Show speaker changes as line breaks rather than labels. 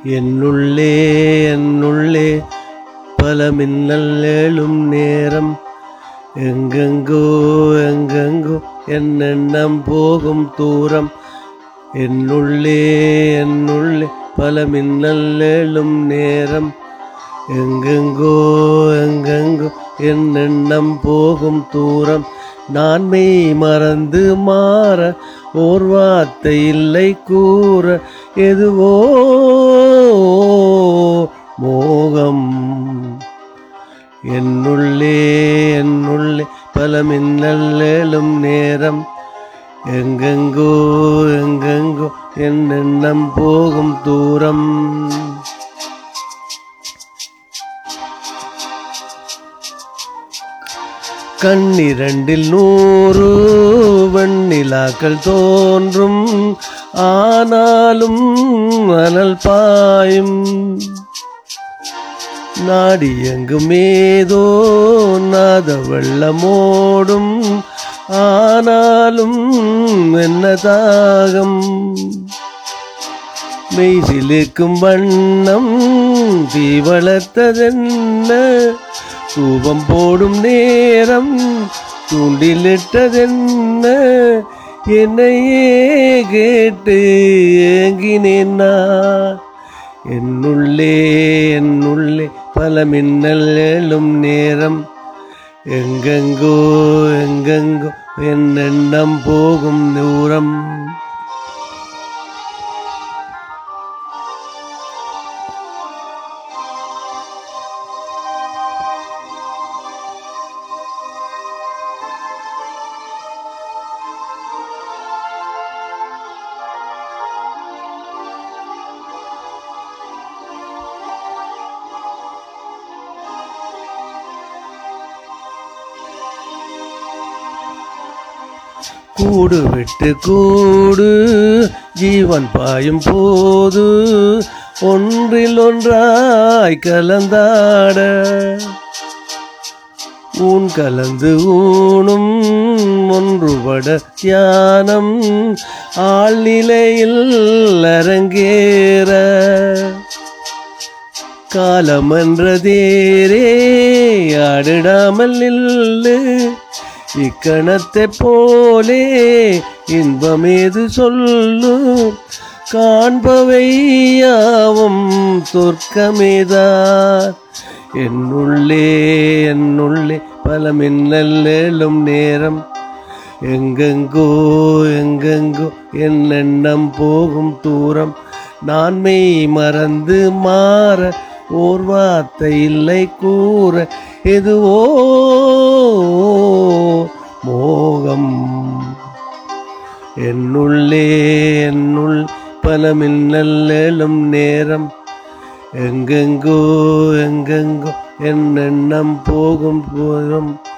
என்னுள்ளே என்னுள்ளே பல மின்னல் எழும் நேரம் எங்கெங்கோ எங்கெங்கோ என்னெண்ணம் போகும் தூரம் என்னுள்ளே என்னுள்ளே பல மின்னல் எழும் நேரம் எங்கெங்கோ எங்கெங்கோ என்னெண்ணம் போகும் தூரம் நான் மெய் மறந்து மாற ஓர் வார்த்தை இல்லை கூற எதுவோ மோகம் என்னுள்ளே என்னுள்ளே பல மின்னல் எழும் நேரம் எங்கெங்கோ எங்கெங்கோ என்னெண்ணம் போகும் தூரம் கண்ணிரண்டில் நூறு வெண்ணிலாக்கள் தோன்றும் ஆனாலும் அனல் பாயும் நாடி எங்கும் ஏதோ நாத வெள்ளமோடும் ஆனாலும் என்ன தாகம் மெய்சிலிருக்கும் வண்ணம் தீ வளர்த்ததென்ன தூபம் போடும் நேரம் தூண்டிலிட்டதென்ன என்னையே கேட்டு ஏங்கினேன் நான் என்னுள்ளே என்னுள்ளே பல மின்னல் எழும் நேரம் எங்கெங்கோ எங்கெங்கோ என்னெண்ணம் போகும் தூரம் கூடு விட்டு கூடு ஜீவன் பாயும் போது ஒன்றில் ஒன்றாய் கலந்தாட ஊன் கலந்து ஊனும் ஒன்றுபட தியானம் ஆழ்நிலையில் அரங்கேற காலமன்ற தேரே ஆடிடாமல் நில்லு இக்கணத்தை போலே இன்பமேது சொல்லு காண்பவை யாவும் சொர்க்கமேதான் என்னுள்ளே என்னுள்ளே பல மின்னல் எழும் நேரம் எங்கெங்கோ எங்கெங்கோ என்னெண்ணம் போகும் தூரம் நான் மெய் மறந்து மாற ஓர் வார்த்தை இல்லை கூற எதுவோ மோகம் என்னுள்ளே என்னுள் பல மின்னல் எழும் நேரம் எங்கெங்கோ எங்கெங்கோ என்னெண்ணம் போகும் போதும்